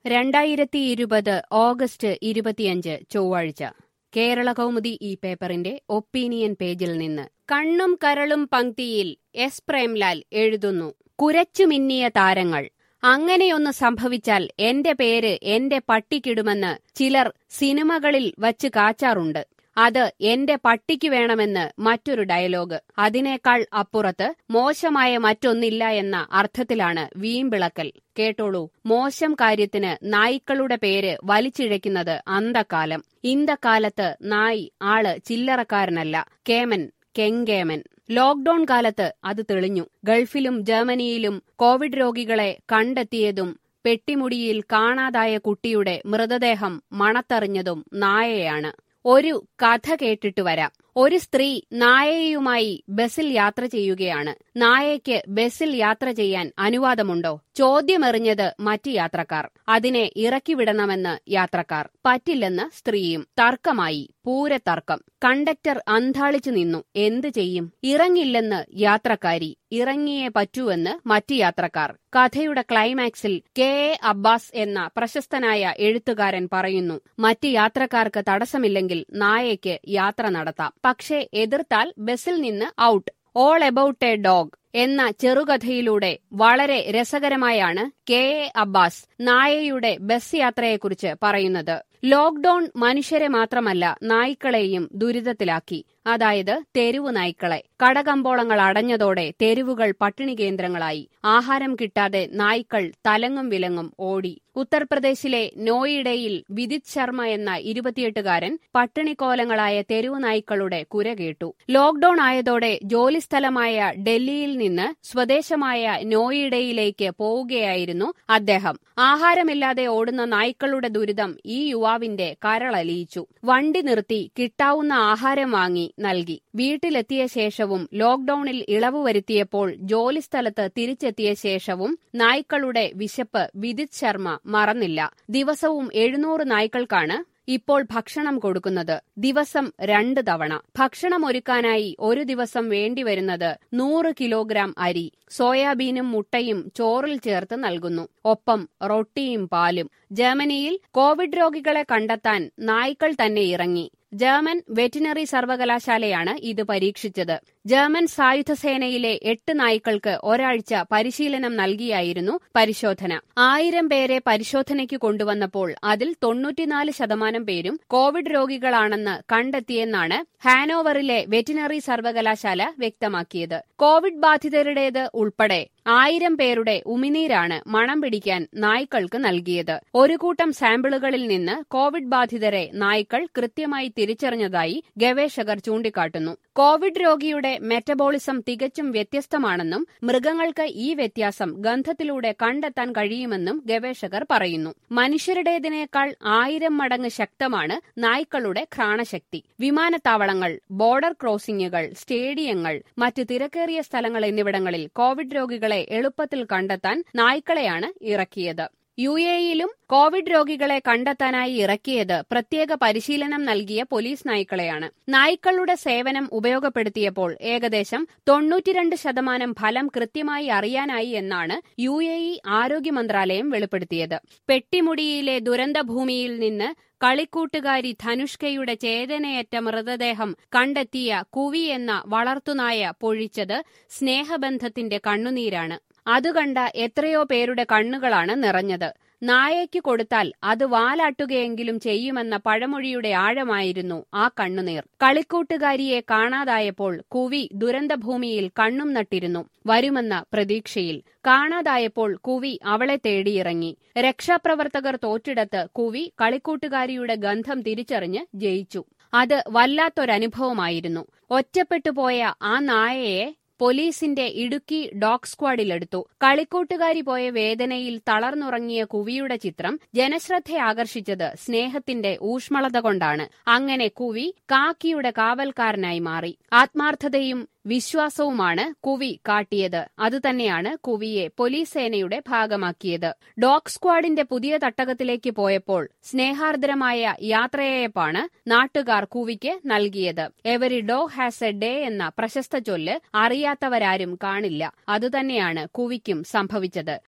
രണ്ടായിരത്തി ഇരുപത് ഓഗസ്റ്റ് ഇരുപത്തിയഞ്ച് ചൊവ്വാഴ്ച കേരള കൗമുദി ഈ പേപ്പറിന്റെ ഒപ്പീനിയൻ പേജിൽ നിന്ന് കണ്ണും കരളും പങ്ക്തിയിൽ എസ് പ്രേംലാൽ എഴുതുന്നു കുരച്ചുമിന്നിയ താരങ്ങൾ അങ്ങനെയൊന്ന് സംഭവിച്ചാൽ എന്റെ പേര് എന്റെ പട്ടിക്കിടുമെന്ന് ചിലർ സിനിമകളിൽ വച്ച് കാച്ചാറുണ്ട് അത് എന്റെ പട്ടിക്ക് വേണമെന്ന് മറ്റൊരു ഡയലോഗ് അതിനേക്കാൾ അപ്പുറത്ത് മോശമായ മറ്റൊന്നില്ല എന്ന അർത്ഥത്തിലാണ് വീമ്പിളക്കൽ കേട്ടോളൂ മോശം കാര്യത്തിന് നായ്ക്കളുടെ പേര് വലിച്ചിഴയ്ക്കുന്നത് അന്തക്കാലം ഇന്തക്കാലത്ത് നായ് ആള് ചില്ലറക്കാരനല്ല കേമൻ കെങ്കേമൻ ലോക്ഡൌൺ കാലത്ത് അത് തെളിഞ്ഞു ഗൾഫിലും ജർമ്മനിയിലും കോവിഡ് രോഗികളെ കണ്ടെത്തിയതും പെട്ടിമുടിയിൽ കാണാതായ കുട്ടിയുടെ മൃതദേഹം മണത്തറിഞ്ഞതും നായയാണ് ഒരു കഥ കേട്ടിട്ട് വരാം ഒരു സ്ത്രീ നായയുമായി ബസ്സിൽ യാത്ര ചെയ്യുകയാണ് നായയ്ക്ക് ബസ്സിൽ യാത്ര ചെയ്യാൻ അനുവാദമുണ്ടോ ചോദ്യമെറിഞ്ഞത് മറ്റ് യാത്രക്കാർ അതിനെ ഇറക്കിവിടണമെന്ന് യാത്രക്കാർ പറ്റില്ലെന്ന് സ്ത്രീയും തർക്കമായി പൂരത്തർക്കം കണ്ടക്ടർ അന്താളിച്ചു നിന്നു എന്തു ചെയ്യും ഇറങ്ങില്ലെന്ന് യാത്രക്കാരി ഇറങ്ങിയേ പറ്റൂവെന്ന് മറ്റ് യാത്രക്കാർ കഥയുടെ ക്ലൈമാക്സിൽ കെ എ അബ്ബാസ് എന്ന പ്രശസ്തനായ എഴുത്തുകാരൻ പറയുന്നു മറ്റ് യാത്രക്കാർക്ക് തടസ്സമില്ലെങ്കിൽ നായയ്ക്ക് യാത്ര നടത്താം പക്ഷേ എതിർത്താൽ ബസ്സിൽ നിന്ന് out all about a dog എന്ന ചെറുകഥയിലൂടെ വളരെ രസകരമായാണ് കെ എ അബ്ബാസ് നായയുടെ ബസ് യാത്രയെക്കുറിച്ച് പറയുന്നത് ലോക്ഡൌൺ മനുഷ്യരെ മാത്രമല്ല നായ്ക്കളെയും ദുരിതത്തിലാക്കി അതായത് തെരുവു നായ്ക്കളെ കടകമ്പോളങ്ങൾ അടഞ്ഞതോടെ തെരുവുകൾ പട്ടിണി കേന്ദ്രങ്ങളായി ആഹാരം കിട്ടാതെ നായ്ക്കൾ തലങ്ങും വിലങ്ങും ഓടി ഉത്തർപ്രദേശിലെ നോയിഡയിൽ വിദിത് ശർമ്മ എന്ന ഇരുപത്തിയെട്ടുകാരൻ പട്ടിണിക്കോലങ്ങളായ തെരുവു നായ്ക്കളുടെ കുര കേട്ടു ലോക്ഡൌൺ ആയതോടെ ജോലിസ്ഥലമായ ഡൽഹിയിൽ നിന്ന് സ്വദേശമായ നോയിഡയിലേക്ക് പോവുകയായിരുന്നു അദ്ദേഹം ആഹാരമില്ലാതെ ഓടുന്ന നായ്ക്കളുടെ ദുരിതം ഈ യുവാവിന്റെ കരളലിയിച്ചു വണ്ടി നിർത്തി കിട്ടാവുന്ന ആഹാരം വാങ്ങി നൽകി വീട്ടിലെത്തിയ ശേഷവും ലോക്ഡൌണിൽ ഇളവ് വരുത്തിയപ്പോൾ ജോലിസ്ഥലത്ത് തിരിച്ചെത്തിയ ശേഷവും നായ്ക്കളുടെ വിശപ്പ് വിദിത് ശർമ്മ മറന്നില്ല ദിവസവും എഴുന്നൂറ് നായ്ക്കൾക്കാണ് ഇപ്പോൾ ഭക്ഷണം കൊടുക്കുന്നത് ദിവസം രണ്ട് തവണ ഭക്ഷണം ഒരുക്കാനായി ഒരു ദിവസം വേണ്ടിവരുന്നത് നൂറ് കിലോഗ്രാം അരി സോയാബീനും മുട്ടയും ചോറിൽ ചേർത്ത് നൽകുന്നു ഒപ്പം റൊട്ടിയും പാലും ജർമ്മനിയിൽ കോവിഡ് രോഗികളെ കണ്ടെത്താൻ നായ്ക്കൾ തന്നെ ഇറങ്ങി ജർമ്മൻ വെറ്റിനറി സർവകലാശാലയാണ് ഇത് പരീക്ഷിച്ചത് ജർമ്മൻ സായുധസേനയിലെ എട്ട് നായ്ക്കൾക്ക് ഒരാഴ്ച പരിശീലനം നൽകിയായിരുന്നു പരിശോധന ആയിരം പേരെ പരിശോധനയ്ക്ക് കൊണ്ടുവന്നപ്പോൾ അതിൽ തൊണ്ണൂറ്റിനാല് ശതമാനം പേരും കോവിഡ് രോഗികളാണെന്ന് കണ്ടെത്തിയെന്നാണ് ഹാനോവറിലെ വെറ്റിനറി സർവകലാശാല വ്യക്തമാക്കിയത് കോവിഡ് ബാധിതരുടേത് ഉൾപ്പെടെ ആയിരം പേരുടെ ഉമിനീരാണ് മണം പിടിക്കാൻ നായ്ക്കൾക്ക് നൽകിയത് ഒരു കൂട്ടം സാമ്പിളുകളിൽ നിന്ന് കോവിഡ് ബാധിതരെ നായ്ക്കൾ കൃത്യമായി തിരിച്ചറിഞ്ഞതായി ഗവേഷകർ ചൂണ്ടിക്കാട്ടുന്നു കോവിഡ് രോഗിയുടെ മെറ്റബോളിസം തികച്ചും വ്യത്യസ്തമാണെന്നും മൃഗങ്ങൾക്ക് ഈ വ്യത്യാസം ഗന്ധത്തിലൂടെ കണ്ടെത്താൻ കഴിയുമെന്നും ഗവേഷകർ പറയുന്നു മനുഷ്യരുടേതിനേക്കാൾ ആയിരം മടങ്ങ് ശക്തമാണ് നായ്ക്കളുടെ ഘ്രാണശക്തി വിമാനത്താവളങ്ങൾ ബോർഡർ ക്രോസിംഗുകൾ സ്റ്റേഡിയങ്ങൾ മറ്റ് തിരക്കേറിയ സ്ഥലങ്ങൾ എന്നിവിടങ്ങളിൽ കോവിഡ് രോഗികളെ എളുപ്പത്തിൽ കണ്ടെത്താൻ നായ്ക്കളെയാണ് ഇറക്കിയത് യു എയിലും കോവിഡ് രോഗികളെ കണ്ടെത്താനായി ഇറക്കിയത് പ്രത്യേക പരിശീലനം നൽകിയ പോലീസ് നായ്ക്കളെയാണ് നായ്ക്കളുടെ സേവനം ഉപയോഗപ്പെടുത്തിയപ്പോൾ ഏകദേശം തൊണ്ണൂറ്റിരണ്ട് ശതമാനം ഫലം കൃത്യമായി അറിയാനായി എന്നാണ് യു എ ഇ ആരോഗ്യ മന്ത്രാലയം വെളിപ്പെടുത്തിയത് പെട്ടിമുടിയിലെ ദുരന്തഭൂമിയിൽ നിന്ന് കളിക്കൂട്ടുകാരി ധനുഷ്കയുടെ ചേതനയറ്റ മൃതദേഹം കണ്ടെത്തിയ കുവി എന്ന വളർത്തുനായ പൊഴിച്ചത് സ്നേഹബന്ധത്തിന്റെ കണ്ണുനീരാണ് അതുകണ്ട എത്രയോ പേരുടെ കണ്ണുകളാണ് നിറഞ്ഞത് നായയ്ക്ക് കൊടുത്താൽ അത് വാലാട്ടുകയെങ്കിലും ചെയ്യുമെന്ന പഴമൊഴിയുടെ ആഴമായിരുന്നു ആ കണ്ണുനീർ കളിക്കൂട്ടുകാരിയെ കാണാതായപ്പോൾ കുവി ദുരന്തഭൂമിയിൽ കണ്ണും നട്ടിരുന്നു വരുമെന്ന പ്രതീക്ഷയിൽ കാണാതായപ്പോൾ കുവി അവളെ തേടിയിറങ്ങി രക്ഷാപ്രവർത്തകർ തോറ്റിടത്ത് കുവി കളിക്കൂട്ടുകാരിയുടെ ഗന്ധം തിരിച്ചറിഞ്ഞ് ജയിച്ചു അത് വല്ലാത്തൊരനുഭവമായിരുന്നു ഒറ്റപ്പെട്ടുപോയ ആ നായയെ പോലീസിന്റെ ഇടുക്കി ഡോഗ് സ്ക്വാഡിലെടുത്തു കളിക്കൂട്ടുകാരി പോയ വേദനയിൽ തളർന്നുറങ്ങിയ കുവിയുടെ ചിത്രം ജനശ്രദ്ധ ആകർഷിച്ചത് സ്നേഹത്തിന്റെ ഊഷ്മളത കൊണ്ടാണ് അങ്ങനെ കുവി കാക്കിയുടെ കാവൽക്കാരനായി മാറി ആത്മാർത്ഥതയും വിശ്വാസവുമാണ് കുവി കാട്ടിയത് അതുതന്നെയാണ് കുവിയെ പോലീസ് സേനയുടെ ഭാഗമാക്കിയത് ഡോഗ് സ്ക്വാഡിന്റെ പുതിയ തട്ടകത്തിലേക്ക് പോയപ്പോൾ സ്നേഹാർദ്രമായ യാത്രയയപ്പാണ് നാട്ടുകാർ കുവിക്ക് നൽകിയത് every dog has a day എന്ന പ്രശസ്ത ചൊല്ല് അറിയാത്തവരാരും കാണില്ല അതുതന്നെയാണ് കുവിക്കും സംഭവിച്ചത്